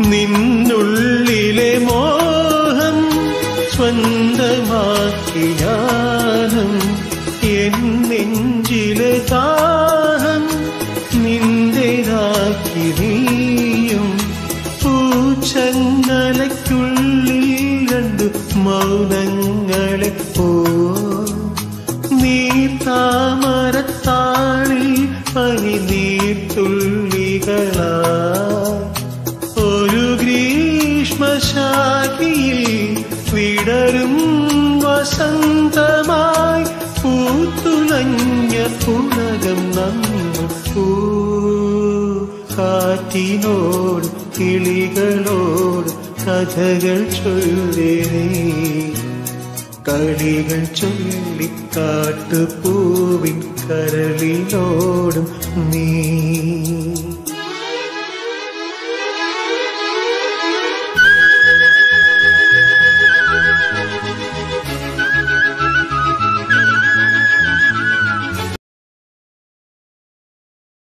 നിന്നുള്ളിലെ മോഹം സ്വന്തമാക്കി ഞാനും എൻ നെഞ്ചിലെ ദാഹം നിന്റേതാക്കി നീയും പൂച്ചങ്ങലയ്ക്കുള്ളിൽ രണ്ട് മൗനങ്ങളെ പോ നീ താമരത്താളിൽ പനി നീർത്തുള്ളികളാ ഒരു ഗ്രീഷ്മശാഖിയിൽ വിടരും വസന്തമായി പൂത്തുലഞ്ഞ പുളകം നമ്മ പൂ കാറ്റിനോട് കിളികളോട് കഥകൾ ചൊല്ലേനേ കളികൾ ചൊല്ലി കാട്ടുപൂവിൻ കരളിലോടും നീ